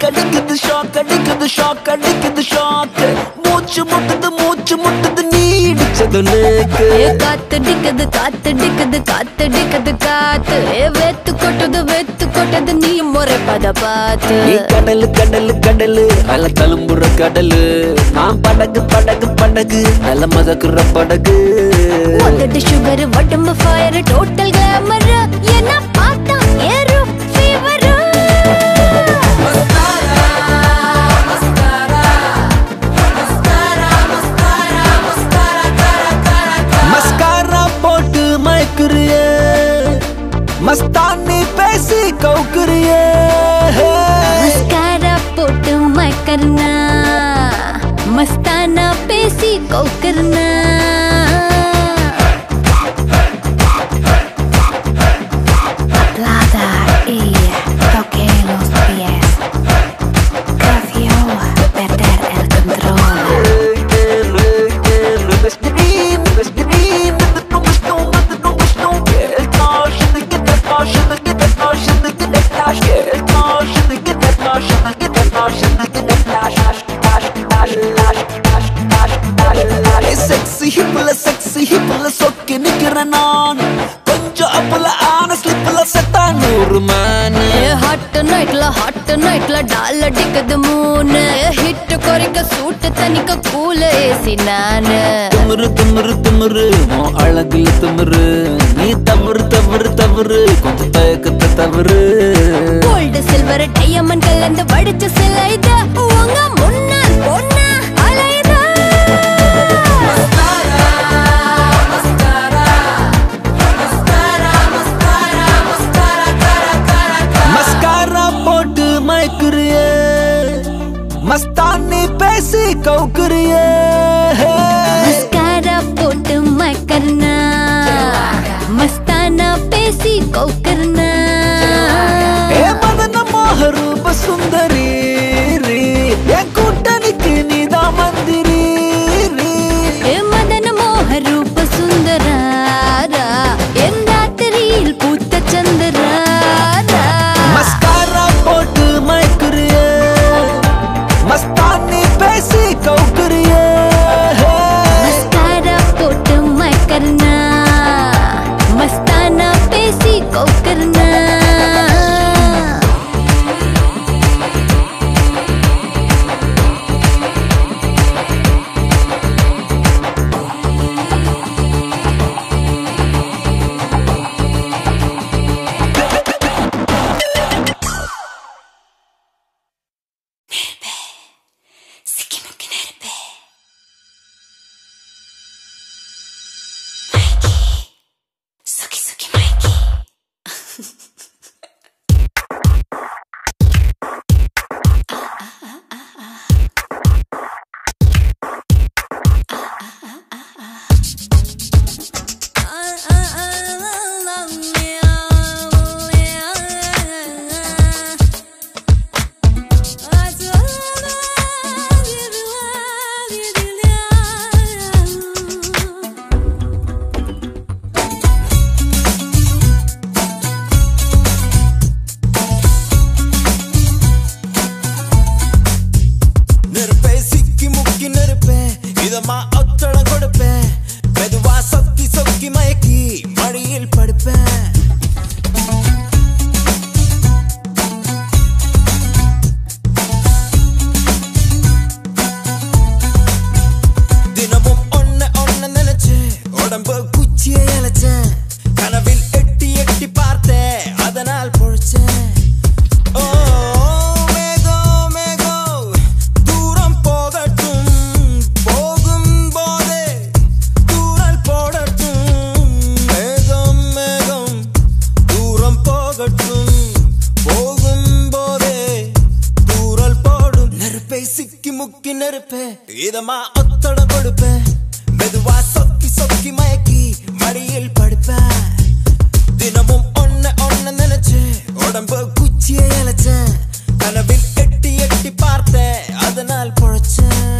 Shock அடிக்குது shock அடிக்குது shock அடிக்குது ஷாக் மூச்சு முட்டுது மூச்சு முட்டுது நீ இடிச்சது நேக்கு ஏ காத்தடிக்குது காத்தடிக்குது காத்தடிக்குது காத்து ஏ வெத்து கொட்டுது வெத்து கொட்டுது நீ முறை பத பார்த்து நீ கடலு கடலு கடலு அல தழும்புற கடலு நான் படகு படகு படகு நல்ல மதக்குற படகு உதடு சுகர் உடம்பு ஃபயர் டோட்டல் கிளாமர் என்ன பார்த்தா ஏறும் ஃபீவர் மஸ்காரா போட்டு மயக்குறிய மஸ்தானி பேசி கவுக்குறிய மஸ்காரா போட்டு மக்கர்னா மஸ்தானா பேசி கோக்கர்னா Plata y toqué los pies. Creció perder el control. Sexy ஹிப்ல செக்ஸி ஹிப்ல சொக்கி நிக்கிறேன் நான் கொஞ்சம் அப்பல ஆன ஸ்லிப்ல செத்தா நூறு மேனு ஹாட் நைட்ல ஹாட் நைட்ல டால் அடிக்குது மூணு ஹிட் குறைக்க சூட்டு தனிக்க கூல ஏசி நானு திமிரு திமிரு திமிரு உன் அழகுல திமிரு நீ தவறு தவறு தவறு கொஞ்சம் தயக்கத்தை தவறு கோல்டு சில்வர் டையமண்ட் கலந்து வடிச்ச சிலை இது உங்க முன்னால் பொண்ணா அலையுதா மஸ்காரா போட்டு மயக்குறிய மஸ்தானி பேசி கவுக்குறிய மஸ்காரா போட்டு மக்கர்னா மஸ்தானா பேசி கோக்கர்னா ஏ மதன மோக ரூப சுந்தரி ரீ. என் கூட்டணிக்கு நீதான் மந்திரி ரீ. ஏ மதன மோக ரூப சுந்தராரா எந்தாத்திரியில் பூத்த சந்திராரா மஸ்காரா போட்டு மயக்குறிய மஸ்தானி பேசி கவுக்குறிய மஸ்காரா போட்டு மக்கர்னா மஸ்தானா பேசி கோக்கர்னா Suki suki Mikey. நெருப்பேன் சிக்கி முக்கி நெருப்பேன் இதமா ஒத்தடம் கொடுப்பேன் மெதுவா சொக்கி சொக்கி மயக்கி மடியில் படுப்பேன் தினமும் ஒன்ன ஒன்ன நினைச்சு உடம்பு குச்சியை இழைச்சேன் கனவில் எட்டி எட்டி பார்த்தேன் அதனால் பொழைச்சேன் ஓ மேகம் மேகம் தூரம் போகட்டும் போகும் போதே தூரல் போடட்டும் மேகம் மேகம் தூரம் போகட்டும் போகும் போதே தூரல் போடும் நெருப்பை சிக்கி முக்கி நெருப்பே இதமா ஒத்தடம் கொடுப்பேன் மெதுவா சொக்கி சொக்கி மயக்கி மடியில் படுப்பேன் தினமும் ஒன்ன ஒன்ன நினைச்சு உடம்பு குச்சியை இழைச்சேன் கனவில் எட்டி எட்டி பார்த்தேன் அதனால் பொழைச்சேன்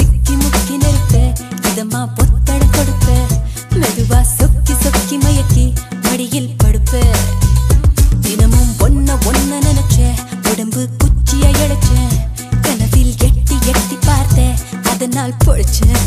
சிக்கி முக்கி நெருப்ப இதமா பொத்தட கொடுப்ப மெதுவா சொக்கி சொக்கி மயக்கி மடியில் படுப்ப தினமும் ஒன்ன ஒன்ன நினைச்ச உடம்பு குச்சிய இழைச்ச கனவில் எட்டி எட்டி பார்த்த அதனால் பொழிச்சேன்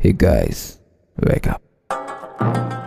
Hey guys, wake up.